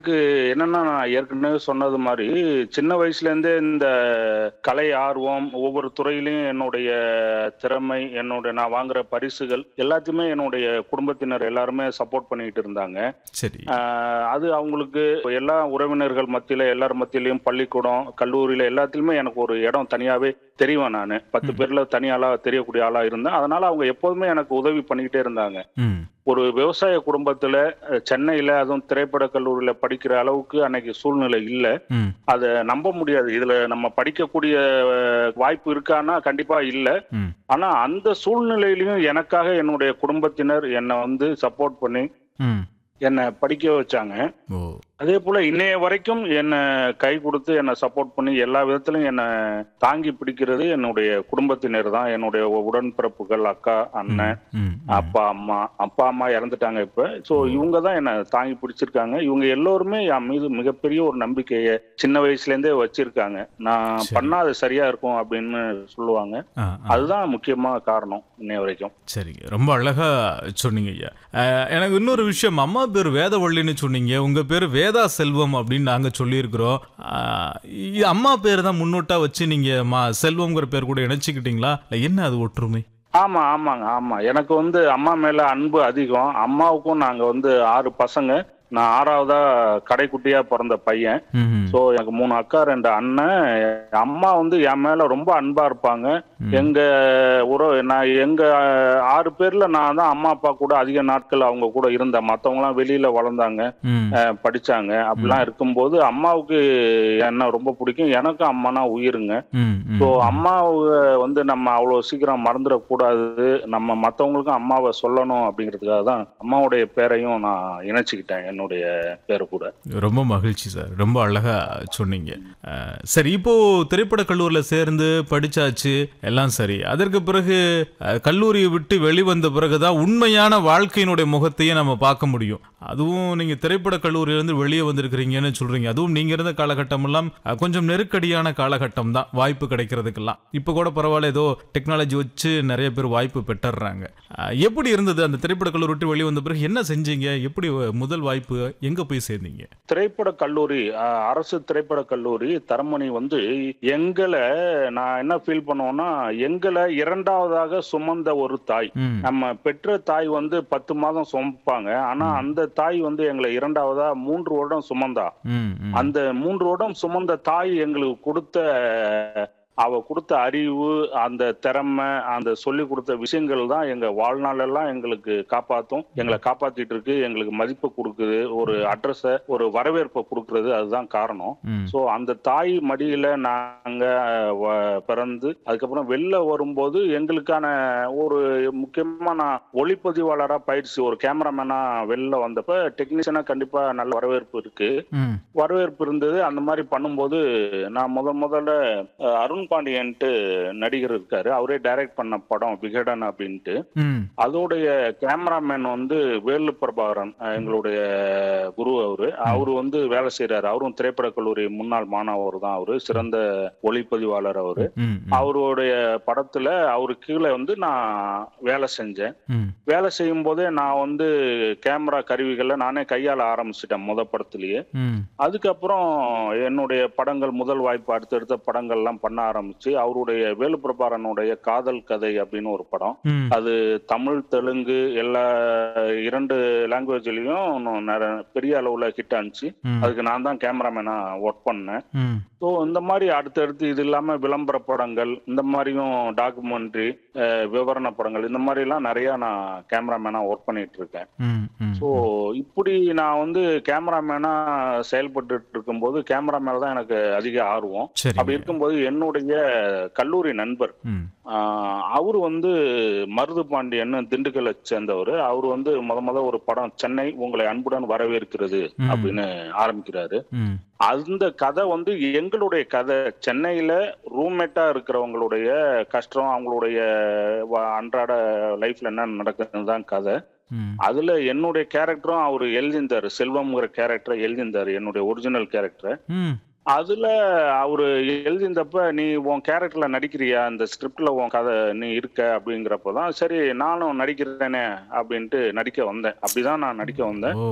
என்னன்னா நான் ஏற்கனவே சொன்னது மாதிரி சின்ன வயசுல இருந்தே இந்த கலை ஆர்வம் ஒவ்வொரு துறையிலையும் என்னுடைய திறமை என்னுடைய நான் வாங்குற பரிசுகள் எல்லாத்தையுமே என்னுடைய குடும்பத்தினர் எல்லாருமே சப்போர்ட் பண்ணிட்டு இருந்தாங்க சரி ஆஹ் அது அவங்களுக்கு எல்லா உறவினர்கள் மத்தியில எல்லார் மத்தியிலையும் பள்ளிக்கூடம் கல்லூரியில எல்லாத்துலயுமே எனக்கு ஒரு இடம் தனியாவே தெரியும் நான் பத்து ம். பேர்ல தனியாளா தெரியக்கூடிய ஆளா இருந்தேன் அதனால அவங்க எப்போதுமே எனக்கு உதவி பண்ணிக்கிட்டே இருந்தாங்க ம் ஒரு விவசாய குடும்பத்துல அஹ், சென்னையில அதுவும் திரைப்பட கல்லூரியில படிக்கிற அளவுக்கு அன்னைக்கு சூழ்நிலை இல்ல ம் அதை நம்ப முடியாது இதுல நம்ம படிக்கக்கூடிய அஹ், வாய்ப்பு இருக்கான்னா கண்டிப்பா இல்ல ம் ஆனா அந்த சூழ்நிலையிலயும் எனக்காக என்னுடைய குடும்பத்தினர் என்னை வந்து சப்போர்ட் பண்ணி ம் என்னை படிக்க வச்சாங்க ஓ அதே போல இன்னைய வரைக்கும் என்னை கை கொடுத்து என்னை சப்போர்ட் பண்ணி எல்லா விதத்திலும் என்னை தாங்கி பிடிக்கிறது என்னுடைய குடும்பத்தினர் தான் என்னுடைய உடன்பிறப்புகள் அக்கா அண்ணன் ம் ம். அப்பா அம்மா அப்பா அம்மா இறந்துட்டாங்க இப்ப சோ இவங்க தான் என்ன தாங்கி பிடிச்சிருக்காங்க இவங்க எல்லோருமே என் மீது மிகப்பெரிய ஒரு நம்பிக்கையை சின்ன வயசுல இருந்தே வச்சிருக்காங்க நான் சரி. பண்ணா அது சரியா இருக்கும் அப்படின்னு சொல்லுவாங்க ஆ, ஆ. அதுதான் முக்கியமான காரணம் இன்னைய வரைக்கும் சரிங்க ரொம்ப அழகா சொன்னீங்க ஐயா அஹ், எனக்கு இன்னொரு விஷயம் அம்மா பேர் வேதவள்ளின்னு சொன்னீங்க உங்க பேர் வேதா செல்வம் அப்படின்னு நாங்க சொல்லியிருக்கிறோம் அஹ், இது அம்மா பேர் தான் முன்னோட்டா வச்சு நீங்க மா செல்வம்ங்கிற பேர் கூட இணைச்சிக்கிட்டீங்களா இல்ல என்ன அது ஒற்றுமை ஆமா ஆமாங்க ஆமா எனக்கு வந்து அம்மா மேல அன்பு அதிகம் அம்மாவுக்கும் நாங்க வந்து ஆறு பசங்க நான் ஆறாவதா கடைக்குட்டியா பிறந்த பையன் ம்ஹும். ஸோ எனக்கு மூணு அக்கா ரெண்டு அண்ணன் என் அம்மா வந்து என் மேல ரொம்ப அன்பா இருப்பாங்க ம். எங்க உறவு நான் எங்க அஹ், ஆறு பேர்ல நான் தான் அம்மா அப்பா கூட அதிக நாட்கள் அவங்க கூட இருந்தேன் மத்தவங்கலாம் வெளியில வளர்ந்தாங்க ம். அஹ், படிச்சாங்க அப்படிலாம் இருக்கும்போது அம்மாவுக்கு என்ன ரொம்ப பிடிக்கும் எனக்கும் அம்மானா உயிருங்க ம், ம். ஸோ அம்மாவை வந்து நம்ம அவ்வளோ சீக்கிரம் மறந்துடக்கூடாது நம்ம மற்றவங்களுக்கும் அம்மாவை சொல்லணும் அப்படிங்கிறதுக்காக தான் அம்மாவுடைய பேரையும் நான் இணைச்சிக்கிட்டேன் என்னுடைய பேரை கூட ரொம்ப மகிழ்ச்சி சார் ரொம்ப அழகா சொன்னீங்க அஹ், சரி இப்போ திரைப்பட கல்லூரியில் சேர்ந்து படிச்சாச்சு எல்லாம் சரி அதற்கு பிறகு அஹ், கல்லூரியை விட்டு வெளிவந்த பிறகுதான் உண்மையான வாழ்க்கையினுடைய முகத்தையே நம்ம பார்க்க முடியும் அதுவும் நீங்க திரைப்பட கல்லூரியிலிருந்து வெளியே வந்திருக்கிறீங்கன்னு சொல்றீங்க அதுவும் நீங்க இருந்த காலகட்டம் எல்லாம் அஹ், கொஞ்சம் நெருக்கடியான காலகட்டம் தான் வாய்ப்பு கிடைக்கிறதுக்கெல்லாம் இப்போ கூட பரவாயில்ல ஏதோ டெக்னாலஜி வச்சு நிறைய பேர் வாய்ப்பு பெற்றுறாங்க அஹ், எப்படி இருந்தது அந்த திரைப்பட கல்லூரி விட்டு வெளியே வந்த பிறகு என்ன செஞ்சீங்க எப்படி முதல் வாய்ப்பு எங்க போய் சேர்ந்தீங்க திரைப்பட கல்லூரி அஹ், அரசு திரைப்பட கல்லூரி தரமணி வந்து எங்களை நான் என்ன ஃபீல் பண்ணுவோம்னா எங்களை இரண்டாவதாக சுமந்த ஒரு தாய் ம் நம்ம பெற்ற தாய் வந்து பத்து மாதம் சுமப்பாங்க ஆனா அந்த தாய் வந்து எங்களை இரண்டாவதா மூன்று வருடம் சுமந்தா ம், ம். அந்த மூன்று வருடம் சுமந்த தாய் எங்களுக்கு கொடுத்த அவ கொடுத்த அறிவு அந்த திறமை அந்த சொல்லி கொடுத்த விஷயங்கள் தான் எங்க வாழ்நாள் எல்லாம் எங்களுக்கு காப்பாத்தும் எங்களை காப்பாத்திட்டு இருக்கு எங்களுக்கு மதிப்பு கொடுக்குது ஒரு அட்ரஸ ஒரு வரவேற்பை கொடுக்கறது அதுதான் காரணம் ம். ஸோ அந்த தாய் மடியில நாங்க அஹ், வ- பிறந்து அதுக்கப்புறம் வெளில வரும்போது எங்களுக்கான ஒரு முக்கியமா நான் ஒளிப்பதிவாளரா பயிற்சி ஒரு கேமராமேனா வெளில வந்தப்ப டெக்னீஷியனா கண்டிப்பா நல்ல வரவேற்பு இருக்கு ம். வரவேற்பு இருந்தது அந்த மாதிரி பண்ணும்போது நான் முத முதல்ல அஹ், அருண் பாண்டியன்ட்டு நடிகர் இருக்காரு அவரே டைரக்ட் பண்ண படம் விகடன் அப்படின்ட்டு ம். அதோடைய கேமராமேன் வந்து வேலு பிரபாகரன் அஹ், எங்களுடைய குரு அவரு அவரு வந்து வேலை செய்யறாரு அவரும் திரைப்பட கல்லூரி முன்னாள் மாணவர் தான் அவரு சிறந்த ஒளிப்பதிவாளர் அவரு ம். ம். அவருடைய படத்துல அவரு கீழே வந்து நான் வேலை செஞ்சேன் ம். வேலை செய்யும் போதே நான் வந்து கேமரா கருவிகளை நானே கையாள ஆரம்பிச்சிட்டேன் முத படத்திலேயே ம். அதுக்கப்புறம் என்னுடைய படங்கள் முதல் வாய்ப்பு அடுத்தடுத்த படங்கள்லாம் பண்ண ஆரம்பிச்சு அவருடைய வேலுப்பிரபாரனுடைய காதல் கதை அப்படின்னு ஒரு படம் ம். அது தமிழ் தெலுங்கு எல்லா இரண்டு லாங்குவேஜ்லயும் பெரிய அளவுல ஹிட் ஆனிச்சு ம். அதுக்கு நான் தான் கேமராமேனா ஒர்க் பண்ணேன் ம். ஸோ இந்த மாதிரி அடுத்தடுத்து இது இல்லாம விளம்பர படங்கள் இந்த மாதிரியும் டாக்குமெண்ட்ரி விவரண படங்கள் இந்த மாதிரி எல்லாம் நிறைய நான் கேமராமேனா ஒர்க் பண்ணிட்டு இருக்கேன் ம். ம். ஸோ இப்படி நான் வந்து கேமராமேனா செயல்பட்டு இருக்கும்போது கேமரா மேல தான் எனக்கு அதிக ஆர்வம் சரி அப்படி இருக்கும்போது என்னுடைய கல்லூரி நண்பர் ம். ஆஹ், அவரு வந்து மருது பாண்டியன் திண்டுக்கல்லை சேர்ந்தவர் அவர் வந்து முத முத ஒரு படம் சென்னை உங்களை அன்புடன் வரவேற்கிறது ம். அப்படின்னு ஆரம்பிக்கிறாரு ம். அந்த கதை வந்து எங்களுடைய கதை சென்னையில ரூம்மேட்டா இருக்கிறவங்களுடைய கஷ்டம் அவங்களுடைய வ- அன்றாட லைஃப்ல என்ன நடக்குதுன்னு தான் கதை ம். அதுல என்னுடைய கேரக்டரும் அவர் எழுதியிருந்தாரு செல்வம்ங்கிற கேரக்டரை எழுதியிருந்தாரு என்னுடைய ஒரிஜினல் கேரக்டரை ம். அதுல அவரு எழுதியிருந்தப்ப நீ உன் கேரக்டர்ல நடிக்கிறியா அந்த ஸ்கிரிப்ட்ல உன் கதை நீ இருக்க அப்படிங்கிறப்பதான் சரி நானும் நடிக்கிறேனே அப்படின்ட்டு நடிக்க வந்தேன் அப்படிதான் நான் நடிக்க வந்தேன் ஓ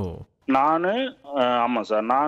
நானு அஹ், ஆமா சார் நான்